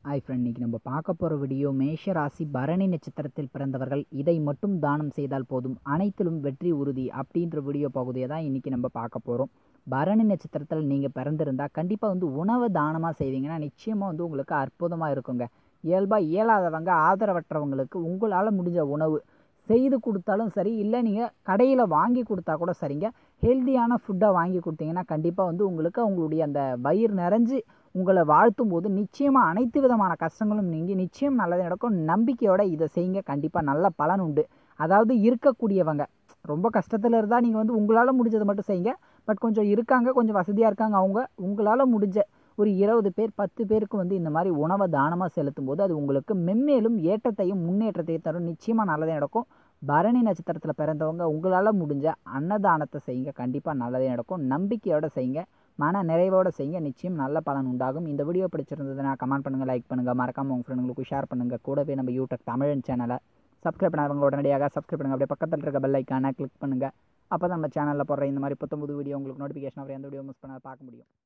hi friend இன்றைக்கி நம்ம பார்க்க போகிற வீடியோ மேஷ ராசி பரணி நட்சத்திரத்தில் பிறந்தவர்கள் இதை மட்டும் தானம் செய்தால் போதும் அனைத்திலும் வெற்றி உறுதி அப்படின்ற வீடியோ பகுதியை தான் இன்றைக்கி நம்ம பார்க்க போகிறோம் பரணி நட்சத்திரத்தில் நீங்கள் பிறந்திருந்தால் கண்டிப்பாக வந்து உணவை தானமாக செய்வீங்கன்னா நிச்சயமாக வந்து உங்களுக்கு அற்புதமாக இருக்குங்க இயல்பாக இயலாதவங்க ஆதரவற்றவங்களுக்கு உங்களால் முடிஞ்ச உணவு செய்து கொடுத்தாலும் சரி இல்லை நீங்கள் கடையில் வாங்கி கொடுத்தா கூட சரிங்க ஹெல்த்தியான ஃபுட்டை வாங்கி கொடுத்தீங்கன்னா கண்டிப்பாக வந்து உங்களுக்கு அவங்களுடைய அந்த வயிறு நிறைஞ்சு உங்களை வாழ்த்தும் போது நிச்சயமாக அனைத்து விதமான கஷ்டங்களும் நீங்கி நிச்சயம் நல்லது நடக்கும் நம்பிக்கையோட இதை செய்யுங்க கண்டிப்பாக நல்ல பலன் உண்டு அதாவது இருக்கக்கூடியவங்க ரொம்ப கஷ்டத்தில் இருந்தால் நீங்கள் வந்து உங்களால் முடிஞ்சதை மட்டும் செய்யுங்க பட் கொஞ்சம் இருக்காங்க கொஞ்சம் வசதியாக இருக்காங்க அவங்க உங்களால் முடிஞ்ச ஒரு இருபது பேர் பத்து பேருக்கு வந்து இந்த மாதிரி உணவை தானமாக செலுத்தும் போது அது உங்களுக்கு மென்மேலும் ஏற்றத்தையும் முன்னேற்றத்தையும் தரும் நிச்சயமாக நல்லதே நடக்கும் பரணி நட்சத்திரத்தில் பிறந்தவங்க உங்களால் முடிஞ்ச அன்னதானத்தை செய்யுங்க கண்டிப்பாக நல்லதே நடக்கும் நம்பிக்கையோடு செய்யுங்க மன நிறைவோடு செய்யுங்க நிச்சயம் நல்ல பலன் உண்டாகும் இந்த வீடியோ பிடிச்சிருந்ததுன்னா கமெண்ட் பண்ணுங்கள் லைக் பண்ணுங்கள் மறக்காமல் உங்கள் ஃப்ரெண்டுங்களுக்கு ஷேர் பண்ணுங்கள் கூடவே நம்ம யூடியூப் தமிழன் சேனலை சப்ஸ்கிரைப் பண்ணாதவங்க உடனடியாக சப்ஸ்கிரைப் பண்ணுங்கள் அப்படியே பக்கத்தில் இருக்க பெல் ஐக்கானை கிளிக் பண்ணுங்கள் அப்போ தான் நம்ம சேனலில் போடுற இந்த மாதிரி புத்தம் புது வீடியோ உங்களுக்கு நோட்டிஃபிகேஷன் வரும் எந்த வீடியோ மிஸ் பண்ணால் பார்க்க முடியும்